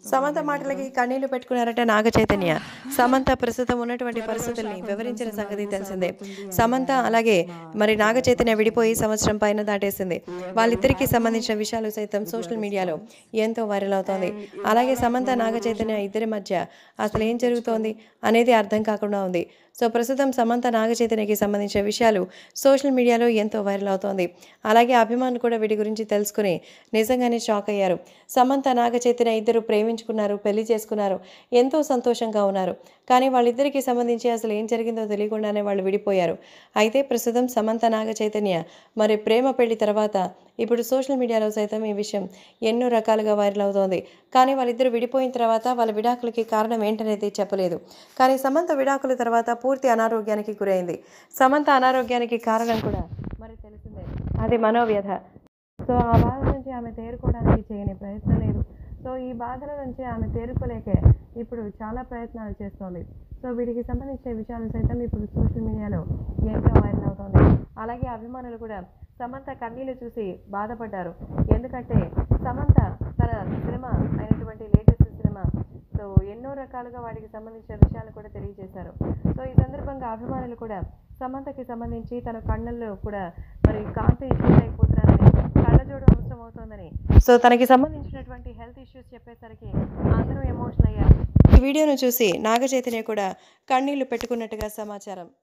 సమంత మాటలకి కన్నీళ్లు పెట్టుకున్నారట నాగ చైతన్య సమంత ప్రస్తుతం ఉన్నటువంటి పరిస్థితుల్ని వివరించిన సంగతి తెలిసిందే సమంత అలాగే మరి నాగ చైతన్య విడిపోయి సంవత్సరం పైన దాటేసింది వాళ్ళిద్దరికీ సంబంధించిన విషయాలు సైతం సోషల్ మీడియాలో ఎంతో వైరల్ అవుతోంది అలాగే సమంత నాగ చైతన్య ఇద్దరి మధ్య అసలు ఏం జరుగుతోంది అనేది అర్థం కాకుండా ఉంది సో ప్రస్తుతం సమంత నాగ చైతన్యకి సంబంధించిన విషయాలు సోషల్ మీడియాలో ఎంతో వైరల్ అవుతోంది అలాగే అభిమానులు కూడా వీటి గురించి తెలుసుకుని నిజంగానే షాక్ అయ్యారు సమంత నాగ చైతన్య ఇద్దరు ప్రేమించుకున్నారు పెళ్లి చేసుకున్నారు ఎంతో సంతోషంగా ఉన్నారు కానీ వాళ్ళిద్దరికీ సంబంధించి అసలు ఏం జరిగిందో తెలియకుండానే వాళ్ళు విడిపోయారు అయితే ప్రస్తుతం సమంత నాగ చైతన్య మరి ప్రేమ పెళ్లి తర్వాత ఇప్పుడు సోషల్ మీడియాలో సైతం ఈ విషయం ఎన్నో రకాలుగా వైరల్ అవుతోంది కానీ వాళ్ళిద్దరు విడిపోయిన తర్వాత వాళ్ళ విడాకులకి కారణం ఏంటనేది చెప్పలేదు కానీ సమంత విడాకుల తర్వాత పూర్తి అనారోగ్యానికి గురైంది సమంత అనారోగ్యానికి కారణం కూడా మరి తెలిసిందే అది మనోవ్యధ సో ఆ బాధ నుంచి ఆమె తేరుకోవడానికి చేయని ప్రయత్నం లేదు సో ఈ బాధల నుంచి ఆమె తేరుకోలేకే ఇప్పుడు చాలా ప్రయత్నాలు చేస్తోంది సో వీటికి సంబంధించిన విషయాలు సైతం ఇప్పుడు సోషల్ మీడియాలో ఎంతో వైరల్ అవుతోంది అలాగే అభిమానులు కూడా సమంత కన్నీళ్లు చూసి బాధపడ్డారు ఎందుకంటే సమంత తన సినిమా అయినటువంటి లేటెస్ట్ సినిమా సో ఎన్నో రకాలుగా వాటికి సంబంధించిన విషయాలు కూడా తెలియజేశారు సో ఈ సందర్భంగా అభిమానులు కూడా సమంతకి సంబంధించి తన కళ్ళల్లో కూడా మరి కాంతి చూడలేకపోతున్నారని కళ్ళజోడు అవసరం అవుతోందని సో తనకి సంబంధించినటువంటి హెల్త్ ఇష్యూస్ చెప్పేసరికి అందరూ ఎమోషనల్ అయ్యారు ఈ వీడియోను చూసి నాగ చైతన్య కూడా కన్నీళ్లు పెట్టుకున్నట్టుగా సమాచారం